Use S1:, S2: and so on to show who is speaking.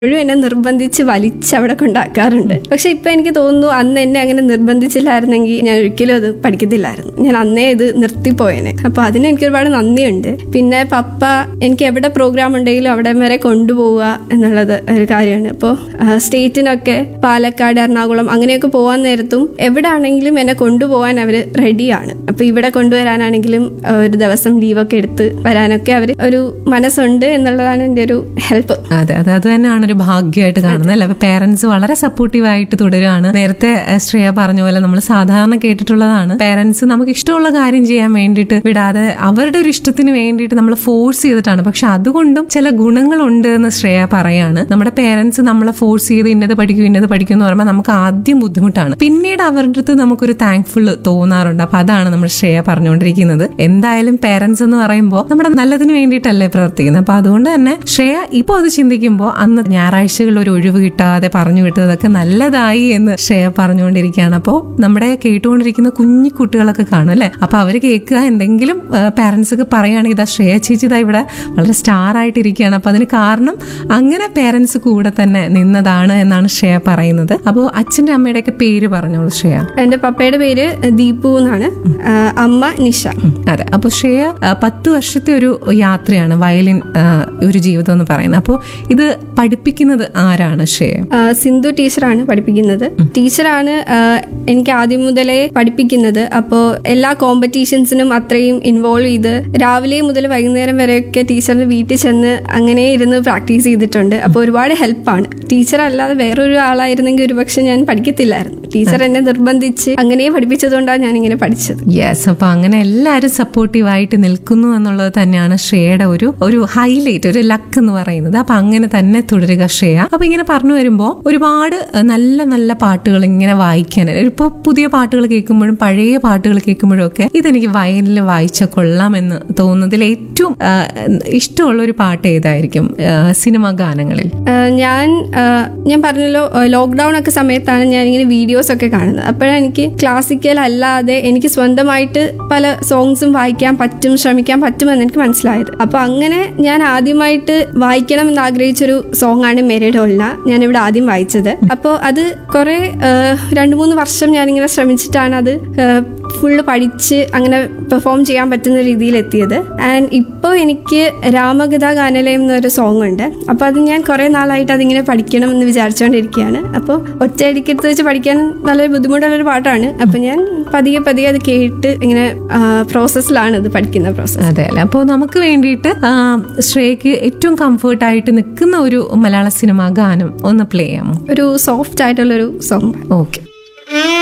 S1: ഇപ്പോഴും എന്നെ നിർബന്ധിച്ച് വലിച്ച് അവിടെ കൊണ്ടാക്കാറുണ്ട് പക്ഷെ ഇപ്പൊ എനിക്ക് തോന്നുന്നു അന്ന് എന്നെ അങ്ങനെ നിർബന്ധിച്ചില്ലായിരുന്നെങ്കിൽ ഞാൻ ഒരിക്കലും അത് പഠിക്കത്തില്ലായിരുന്നു ഞാൻ അന്നേ ഇത് നിർത്തിപ്പോയേനെ അപ്പൊ അതിന് എനിക്ക് ഒരുപാട് നന്ദിയുണ്ട് പിന്നെ പപ്പ എനിക്ക് എവിടെ പ്രോഗ്രാം ഉണ്ടെങ്കിലും അവിടെ വരെ കൊണ്ടുപോവുക എന്നുള്ളത് ഒരു കാര്യമാണ് അപ്പോൾ സ്റ്റേറ്റിനൊക്കെ പാലക്കാട് എറണാകുളം അങ്ങനെയൊക്കെ പോകാൻ നേരത്തും എവിടെ ആണെങ്കിലും എന്നെ കൊണ്ടുപോകാൻ അവർ റെഡിയാണ് അപ്പൊ ഇവിടെ കൊണ്ടുവരാനാണെങ്കിലും ആ, ഒരു ദിവസം ലീവൊക്കെ എടുത്ത് വരാനൊക്കെ അവർ ഒരു മനസ്സുണ്ട് എന്നുള്ളതാണ് എൻ്റെ ഒരു ഹെൽപ്പ്
S2: അതെ അതെ അത് തന്നെയാണ് ഒരു ഭാഗ്യമായിട്ട് കാണുന്നത് അല്ലെ പേരൻസ് വളരെ സപ്പോർട്ടീവ് ആയിട്ട് തുടരുകയാണ് നേരത്തെ ഏഹ്, ശ്രേയ പറഞ്ഞ പോലെ നമ്മൾ സാധാരണ കേട്ടിട്ടുള്ളതാണ് പേരൻസ് നമുക്ക് ഇഷ്ടമുള്ള കാര്യം ചെയ്യാൻ വേണ്ടിയിട്ട് വിടാതെ അവരുടെ ഒരു ഇഷ്ടത്തിന് വേണ്ടിയിട്ട് നമ്മൾ ഫോഴ്സ് ചെയ്തിട്ടാണ് പക്ഷെ അതുകൊണ്ടും ചില ഗുണങ്ങളുണ്ട് എന്ന് ശ്രേയ പറയാണ് നമ്മുടെ പേരൻസ് നമ്മളെ ഫോഴ്സ് ചെയ്ത് ഇന്നത് പഠിക്കും ഇന്നത് പഠിക്കും എന്ന് പറയുമ്പോൾ നമുക്ക് ആദ്യം ബുദ്ധിമുട്ടാണ് പിന്നീട് അവരുടെ അടുത്ത് നമുക്കൊരു താങ്ക്ഫുൾ തോന്നാറുണ്ട് അപ്പൊ അതാണ് നമ്മൾ ശ്രേയ പറഞ്ഞുകൊണ്ടിരിക്കുന്നത് എന്തായാലും പേരൻസ് എന്ന് പറയുമ്പോൾ നമ്മുടെ നല്ലതിന് വേണ്ടിയിട്ടല്ലേ പ്രവർത്തിക്കുന്നത് അപ്പൊ അതുകൊണ്ട് തന്നെ ശ്രേയ ഇപ്പോൾ അത് ചിന്തിക്കുമ്പോൾ അന്ന് ഞായറാഴ്ചകളിൽ ഒരു ഒഴിവ് കിട്ടാതെ പറഞ്ഞു വിട്ടതൊക്കെ നല്ലതായി എന്ന് ശ്രേയ പറഞ്ഞുകൊണ്ടിരിക്കുകയാണ് അപ്പോൾ നമ്മുടെ കേട്ടുകൊണ്ടിരിക്കുന്ന കുഞ്ഞു കുട്ടികളൊക്കെ കാണും അല്ലെ അപ്പൊ അവർ കേൾക്കുക എന്തെങ്കിലും പാരന്റ്സ് ഒക്കെ പറയുകയാണെങ്കിൽ ഇതാ ശ്രേയ ചേച്ചി ഇതാ ഇവിടെ വളരെ സ്റ്റാർ ആയിട്ടിരിക്കുകയാണ് അപ്പൊ അതിന് കാരണം അങ്ങനെ പേരൻസ് കൂടെ തന്നെ നിന്നതാണ് എന്നാണ് ശ്രേയ പറയുന്നത് അപ്പോൾ അച്ഛന്റെ അമ്മയുടെ ഒക്കെ പേര് പറഞ്ഞോളൂ ശ്രേയ
S1: എൻ്റെ പപ്പയുടെ പേര് ദീപു എന്നാണ് ആ, അമ്മ നിഷ
S2: അതെ അപ്പൊ ശ്രേയ ആ, പത്ത് വർഷത്തെ ഒരു യാത്രയാണ് വയലിൻ ആ, ഒരു ജീവിതം എന്ന് പറയുന്നത് അപ്പോൾ ഇത് പഠിപ്പിക്കുന്നത് ആരാണ് ശ്രേയ
S1: ആ, സിന്ധു ടീച്ചറാണ് പഠിപ്പിക്കുന്നത് ടീച്ചറാണ് ആ, എനിക്ക് ആദ്യം മുതലേ പഠിപ്പിക്കുന്നത് അപ്പോൾ എല്ലാ കോമ്പറ്റീഷൻസിനും അത്രയും ഇൻവോൾവ് ചെയ്ത് രാവിലെ മുതൽ വൈകുന്നേരം വരെയൊക്കെ ടീച്ചറിന്റെ വീട്ടിൽ ചെന്ന് അങ്ങനെ ഇരുന്ന് പ്രാക്ടീസ് ചെയ്തിട്ടുണ്ട് അപ്പോൾ ഒരുപാട് ഹെൽപ്പാണ് ടീച്ചർ അല്ലാതെ വേറൊരു ആളായിരുന്നെങ്കിൽ ഒരുപക്ഷെ ഞാൻ പഠിക്കത്തില്ലായിരുന്നു ടീച്ചർ എന്നെ നിർബന്ധിച്ച് അങ്ങനെ പഠിപ്പിച്ചതുകൊണ്ടാണ് ഞാൻ ഇങ്ങനെ പഠിച്ചത്
S2: യെസ് അപ്പൊ അങ്ങനെ എല്ലാവരും സപ്പോർട്ടീവ് ആയിട്ട് നിൽക്കുന്നു എന്നുള്ളത് തന്നെയാണ് ശ്രേയയുടെ ഒരു ഒരു ഹൈലൈറ്റ് ഒരു ലക്ക് എന്ന് പറയുന്നത് അപ്പൊ അങ്ങനെ തന്നെ തുടരുക ശ്രേയ അപ്പൊ ഇങ്ങനെ പറഞ്ഞു വരുമ്പോൾ ഒരുപാട് അഹ്, നല്ല നല്ല പാട്ടുകൾ ഇങ്ങനെ വായിക്കാൻ ഇപ്പൊ പുതിയ പാട്ടുകൾ കേൾക്കുമ്പോഴും പഴയ പാട്ടുകൾ കേൾക്കുമ്പോഴും ഒക്കെ ഇതെനിക്ക് വയലിൽ വായിച്ച കൊള്ളാമെന്ന് തോന്നുന്നതിൽ ഏറ്റവും ആ, ഇഷ്ടമുള്ള ഒരു പാട്ട് ഏതായിരിക്കും ആ, സിനിമാ ഗാനങ്ങളിൽ
S1: ആ, ഞാൻ ആ, ഞാൻ പറഞ്ഞല്ലോ ലോക്ക്ഡൗൺ ഒക്കെ സമയത്താണ് ഞാൻ ഇങ്ങനെ വീഡിയോസ് ഒക്കെ കാണുന്നത് അപ്പോഴാണ് എനിക്ക് ക്ലാസിക്കൽ അല്ലാതെ എനിക്ക് സ്വന്തമായിട്ട് പല സോങ്സും വായിക്കാൻ പറ്റും ശ്രമിക്കാൻ പറ്റുമെന്ന് എനിക്ക് മനസ്സിലായത് അപ്പൊ അങ്ങനെ ഞാൻ ആദ്യമായിട്ട് വായിക്കണം എന്ന് ആഗ്രഹിച്ചൊരു സോങ് ആണ് മെരിഡോൾന ഞാൻ ഇവിടെ ആദ്യം വായിച്ചത് അപ്പോൾ അത് കുറെ രണ്ട് മൂന്ന് വർഷം ഞാനിങ്ങനെ ശ്രമിച്ചിട്ടാണ് അത് ഫുള്ള് പഠിച്ച് അങ്ങനെ പെർഫോം ചെയ്യാൻ പറ്റുന്ന രീതിയിൽ എത്തിയത് ആൻഡ് ഇപ്പോൾ എനിക്ക് രാമഗത ഗാനലയം എന്നൊരു സോങ് ഉണ്ട് അപ്പോൾ അത് ഞാൻ കുറേ നാളായിട്ട് അതിങ്ങനെ പഠിക്കണം എന്ന് വിചാരിച്ചുകൊണ്ടിരിക്കുകയാണ് അപ്പോൾ ഒറ്റയടിക്കെടുത്ത് വെച്ച് പഠിക്കാൻ വളരെ ബുദ്ധിമുട്ടുള്ളൊരു പാട്ടാണ് അപ്പോൾ ഞാൻ പതിയെ പതിയെ അത് കേട്ട് ഇങ്ങനെ പ്രോസസ്സിലാണ് ഇത് പഠിക്കുന്ന പ്രോസസ്സ്
S2: അതെ അല്ലെ അപ്പോൾ നമുക്ക് വേണ്ടിയിട്ട് ആ, ശ്രേയക്ക് ഏറ്റവും കംഫർട്ട് ആയിട്ട് നിൽക്കുന്ന ഒരു മലയാള സിനിമ ഗാനം ഒന്ന് പ്ലേ ചെയ്യാമോ
S1: ഒരു സോഫ്റ്റ് ആയിട്ടുള്ളൊരു സോങ്
S2: ഓക്കെ